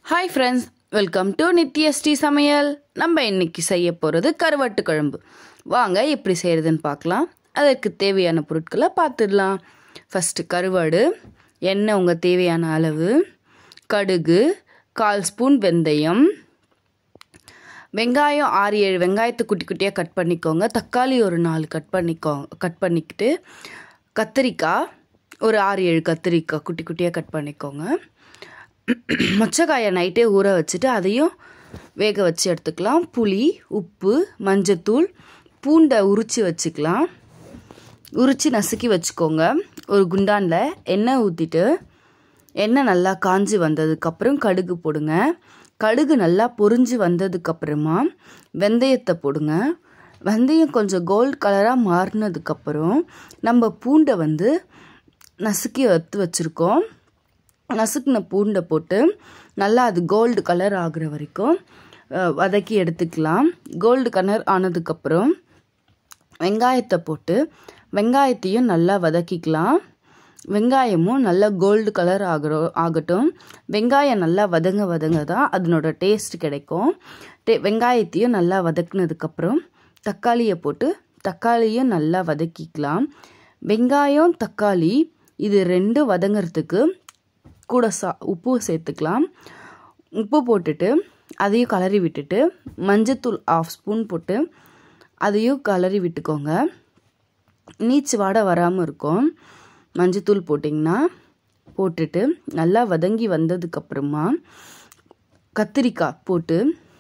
hi friends welcome to Nithyasri சமையல் நம்ம இன்னைக்கு செய்ய போகிறது கருவாட்டு குழம்பு வாங்க எப்படி செய்கிறதுன்னு பார்க்கலாம் அதற்கு தேவையான பொருட்களை பார்த்துடலாம் ஃபஸ்ட்டு கருவாடு எண்ணெய் உங்கள் தேவையான அளவு கடுகு கால் ஸ்பூன் வெந்தயம் வெங்காயம் ஆறு ஏழு வெங்காயத்தை குட்டி குட்டியாக கட் பண்ணிக்கோங்க தக்காளி ஒரு நாலு கட் பண்ணிக்கோ கட் பண்ணிக்கிட்டு கத்திரிக்காய் ஒரு ஆறு ஏழு கத்திரிக்காய் குட்டி குட்டியாக கட் பண்ணிக்கோங்க மொச்சக்காயை நைட்டே ஊற வச்சுட்டு அதையும் வேக வச்சு எடுத்துக்கலாம் புளி உப்பு மஞ்சத்தூள் பூண்டை உரித்து வச்சுக்கலாம் உரித்து நசுக்கி வச்சுக்கோங்க ஒரு குண்டானில் எண்ணெய் ஊற்றிட்டு எண்ணெய் நல்லா காஞ்சி வந்ததுக்கப்புறம் கடுகு போடுங்க கடுகு நல்லா பொரிஞ்சு வந்ததுக்கப்புறமா வெந்தயத்தை போடுங்க வெந்தயம் கொஞ்சம் கோல்டு கலராக மாறினதுக்கப்புறம் நம்ம பூண்டை வந்து நசுக்கி எடுத்து வச்சுருக்கோம் நசுக்கின பூண்டை போட்டு நல்லா அது கோல்டு கலர் ஆகுற வரைக்கும் வதக்கி எடுத்துக்கலாம் கோல்டு கலர் ஆனதுக்கப்புறம் வெங்காயத்தை போட்டு வெங்காயத்தையும் நல்லா வதக்கிக்கலாம் வெங்காயமும் நல்லா கோல்டு கலர் ஆகிற ஆகட்டும் வெங்காயம் நல்லா வதங்க வதங்க தான் அதனோட டேஸ்ட் கிடைக்கும் டே வெங்காயத்தையும் நல்லா வதக்குனதுக்கப்புறம் தக்காளியை போட்டு தக்காளியும் நல்லா வதக்கிக்கலாம் வெங்காயம் தக்காளி இது ரெண்டும் வதங்கிறதுக்கு கூட சா உப்பு சேர்த்துக்கலாம் உப்பு போட்டுட்டு அதையும் கலரி விட்டுட்டு மஞ்சத்தூள் ஆஃப் ஸ்பூன் போட்டு அதையும் கலரி விட்டுக்கோங்க நீச்சு வாடை வராமல் இருக்கும் மஞ்சத்தூள் போட்டிங்கன்னா போட்டுட்டு நல்லா வதங்கி வந்ததுக்கப்புறமா கத்திரிக்காய் போட்டு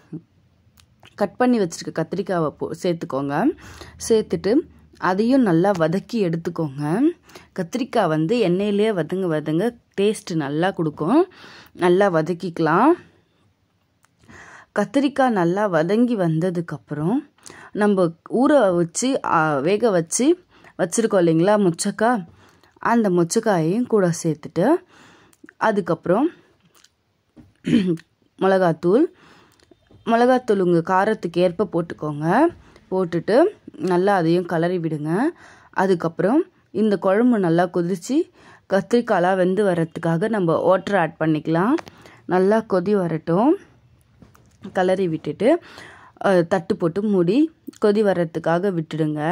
கட் பண்ணி வச்சுருக்க கத்திரிக்காவை போ சேர்த்துக்கோங்க சேர்த்துட்டு அதையும் நல்லா வதக்கி எடுத்துக்கோங்க கத்திரிக்காய் வந்து எண்ணெயிலே வதங்க வதங்க டேஸ்ட்டு நல்லா கொடுக்கும் நல்லா வதக்கிக்கலாம் கத்திரிக்காய் நல்லா வதங்கி வந்ததுக்கப்புறம் நம்ம ஊற வச்சு வேக வச்சு வச்சுருக்கோம் இல்லைங்களா முச்சக்காய் அந்த முச்சக்காயையும் கூட சேர்த்துட்டு அதுக்கப்புறம் மிளகாத்தூள் மிளகாத்தூள் உங்கள் காரத்துக்கு ஏற்ப போட்டுக்கோங்க போட்டுட்டு நல்லா அதையும் கலரி விடுங்க அதுக்கப்புறம் இந்த குழம்பு நல்லா கொதித்து கத்திரிக்காயெலாம் வெந்து வர்றதுக்காக நம்ம வாட்டர் ஆட் பண்ணிக்கலாம் நல்லா கொதி வரட்டும் கலரி விட்டுட்டு தட்டு போட்டு மூடி கொதி வர்றதுக்காக விட்டுடுங்க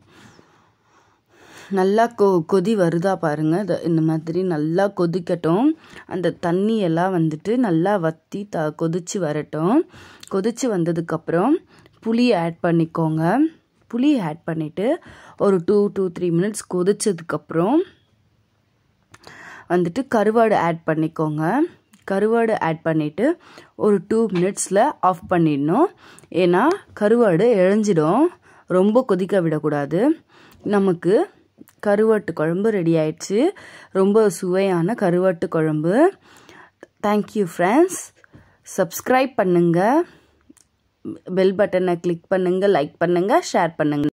நல்லா கொ கொதி வருதா பாருங்கள் இந்த மாதிரி நல்லா கொதிக்கட்டும் அந்த தண்ணி எல்லாம் வந்துட்டு நல்லா வற்றி த கொதித்து வரட்டும் கொதித்து வந்ததுக்கப்புறம் புளி ஆட் பண்ணிக்கோங்க புளி ஆட் பண்ணிவிட்டு ஒரு டூ டூ த்ரீ மினிட்ஸ் கொதிச்சதுக்கப்புறம் வந்துட்டு கருவாடு ஆட் பண்ணிக்கோங்க கருவாடு ஆட் பண்ணிவிட்டு ஒரு டூ மினிட்ஸில் ஆஃப் பண்ணிடணும் ஏன்னா கருவாடு இழஞ்சிடும் ரொம்ப கொதிக்க விடக்கூடாது நமக்கு கருவாட்டு குழம்பு ரெடி ஆயிடுச்சு ரொம்ப சுவையான கருவாட்டு குழம்பு தேங்க்யூ ஃப்ரெண்ட்ஸ் சப்ஸ்கிரைப் பண்ணுங்கள் பெல் பட்டனை கிளிக் பண்ணுங்கள் லைக் பண்ணுங்கள் ஷேர் பண்ணுங்கள்